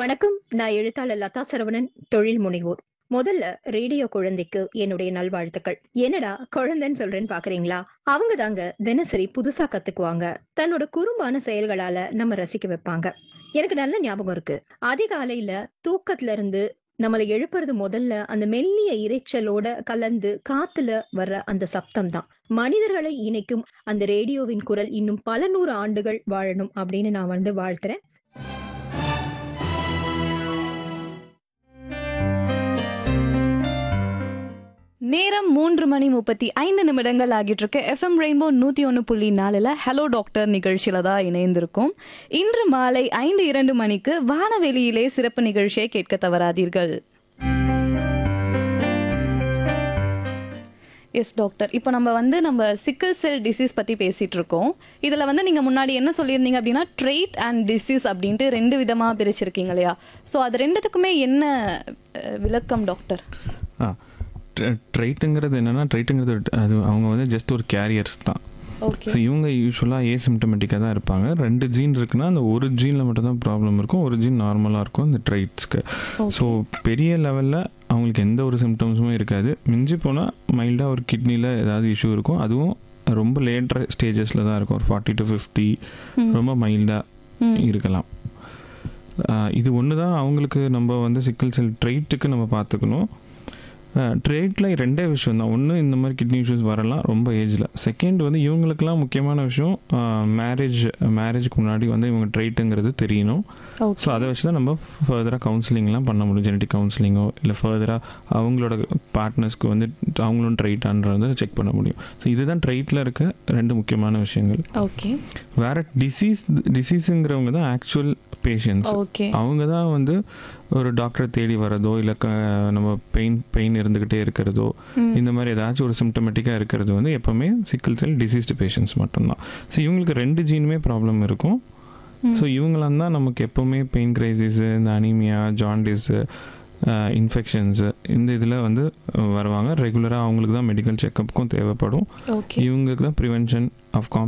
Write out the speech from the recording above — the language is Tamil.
வணக்கம் நான் எழுத்தாளர் லதா சரவணன் தொழில் முனைவோர் முதல்ல ரேடியோ குழந்தைக்கு என்னுடைய நல்வாழ்த்துக்கள் என்னடா குழந்தைன்னு சொல்றேன்னு பாக்குறீங்களா அவங்க தாங்க தினசரி புதுசா கத்துக்குவாங்க தன்னோட குறும்பான செயல்களால நம்ம ரசிக்க வைப்பாங்க எனக்கு நல்ல ஞாபகம் இருக்கு அதிகாலையில தூக்கத்துல இருந்து நம்மளை எழுப்புறது முதல்ல அந்த மெல்லிய இரைச்சலோட கலந்து காத்துல வர்ற அந்த சப்தம் தான் மனிதர்களை இணைக்கும் அந்த ரேடியோவின் குரல் இன்னும் பல நூறு ஆண்டுகள் வாழணும் அப்படின்னு நான் வந்து வாழ்த்துறேன் நேரம் மூன்று மணி முப்பத்தி ஐந்து நிமிடங்கள் ஆகிட்டு இருக்கு எஃப்எம் ரெயின்போ நூற்றி ஒன்று புள்ளி நாலில் ஹலோ டாக்டர் நிகழ்ச்சியில் தான் இணைந்திருக்கும் இன்று மாலை ஐந்து இரண்டு மணிக்கு வானவெளியிலே சிறப்பு நிகழ்ச்சியை கேட்க தவறாதீர்கள் எஸ் டாக்டர் இப்போ நம்ம வந்து நம்ம சிக்கிள் செல் டிசீஸ் பற்றி பேசிகிட்டு இருக்கோம் இதில் வந்து நீங்கள் முன்னாடி என்ன சொல்லியிருந்தீங்க அப்படின்னா ட்ரெயிட் அண்ட் டிசீஸ் அப்படின்ட்டு ரெண்டு விதமாக பிரிச்சிருக்கீங்க இல்லையா ஸோ அது ரெண்டுத்துக்குமே என்ன அஹ், விளக்கம் டாக்டர் ஆ ட்ரைட்டுங்கிறது என்னென்னா ட்ரைட்டுங்கிறது அது அவங்க வந்து ஜஸ்ட் ஒரு கேரியர்ஸ் தான் ஓகே ஸோ இவங்க யூஸ்வலாக ஏசிம்டமெட்டிக்காக தான் இருப்பாங்க ரெண்டு ஜீன் இருக்குன்னா அந்த ஒரு ஜீனில் மட்டும் தான் ப்ராப்ளம் இருக்கும் ஒரு ஜீன் நார்மலாக இருக்கும் இந்த ட்ரைட்ஸ்க்கு ஸோ பெரிய லெவலில் அவங்களுக்கு எந்த ஒரு சிம்டம்ஸுமே இருக்காது மிஞ்சி போனால் மைல்டாக ஒரு கிட்னியில் ஏதாவது இஷ்யூ இருக்கும் அதுவும் ரொம்ப லேட்டர் ஸ்டேஜஸில் தான் இருக்கும் ஒரு ஃபார்ட்டி டு ஃபிஃப்டி ரொம்ப மைல்டாக இருக்கலாம் ஆஹ் இது ஒன்று தான் அவங்களுக்கு நம்ம வந்து சிக்கல் செல் ட்ரெயிட்டுக்கு நம்ம பார்த்துக்கணும் ட்ரேட்டில் ரெண்டே விஷயம் தான் ஒன்று இந்த மாதிரி கிட்னி இஷ்யூஸ் வரலாம் ரொம்ப ஏஜில் செகண்ட் வந்து இவங்களுக்கெல்லாம் முக்கியமான விஷயம் மேரேஜ் மேரேஜ்க்கு முன்னாடி வந்து இவங்க ட்ரைட்டுங்கிறது தெரியணும் ஸோ ஓகே அதை வச்சு தான் நம்ம ஃபர்தராக கவுன்சிலிங்லாம் பண்ண முடியும் ஜெனட்டிக் கவுன்சிலிங்கோ இல்லை ஃபர்தராக அவங்களோட பார்ட்னர்ஸ்க்கு வந்து அவங்களும் ட்ரைட்டான்றதை செக் பண்ண முடியும் ஸோ இதுதான் ட்ரைட்டில் இருக்க ரெண்டு முக்கியமான விஷயங்கள் ஓகே வேற டிசீஸ் டிசீஸுங்கிறவங்க தான் ஆக்சுவல் பேஷண்ட்ஸ் ஓகே அவங்க தான் வந்து ஒரு டாக்டரை தேடி வரதோ இல்லை க நம்ம பெயின் பெயின் இருந்துக்கிட்டே இருக்கிறதோ இந்த மாதிரி ஏதாச்சும் ஒரு சிம்டமேட்டிக்காக இருக்கிறது வந்து எப்போவுமே சிக்கல் செல் டிசீஸ்டு பேஷண்ட்ஸ் மட்டும்தான் ஸோ இவங்களுக்கு ரெண்டு ஜீனுமே ப்ராப்ளம் இருக்கும் ஸோ இவங்களாம் தான் நமக்கு எப்போவுமே பெயின் கிரைசிஸு இந்த அனீமியா ஜாண்டிஸு இன்ஃபெக்ஷன்ஸு இந்த இதில் வந்து வருவாங்க ரெகுலராக அவங்களுக்கு தான் மெடிக்கல் செக்கப்புக்கும் தேவைப்படும் ஓகே இவங்களுக்கு தான் ப்ரிவென்ஷன் ஆஃப்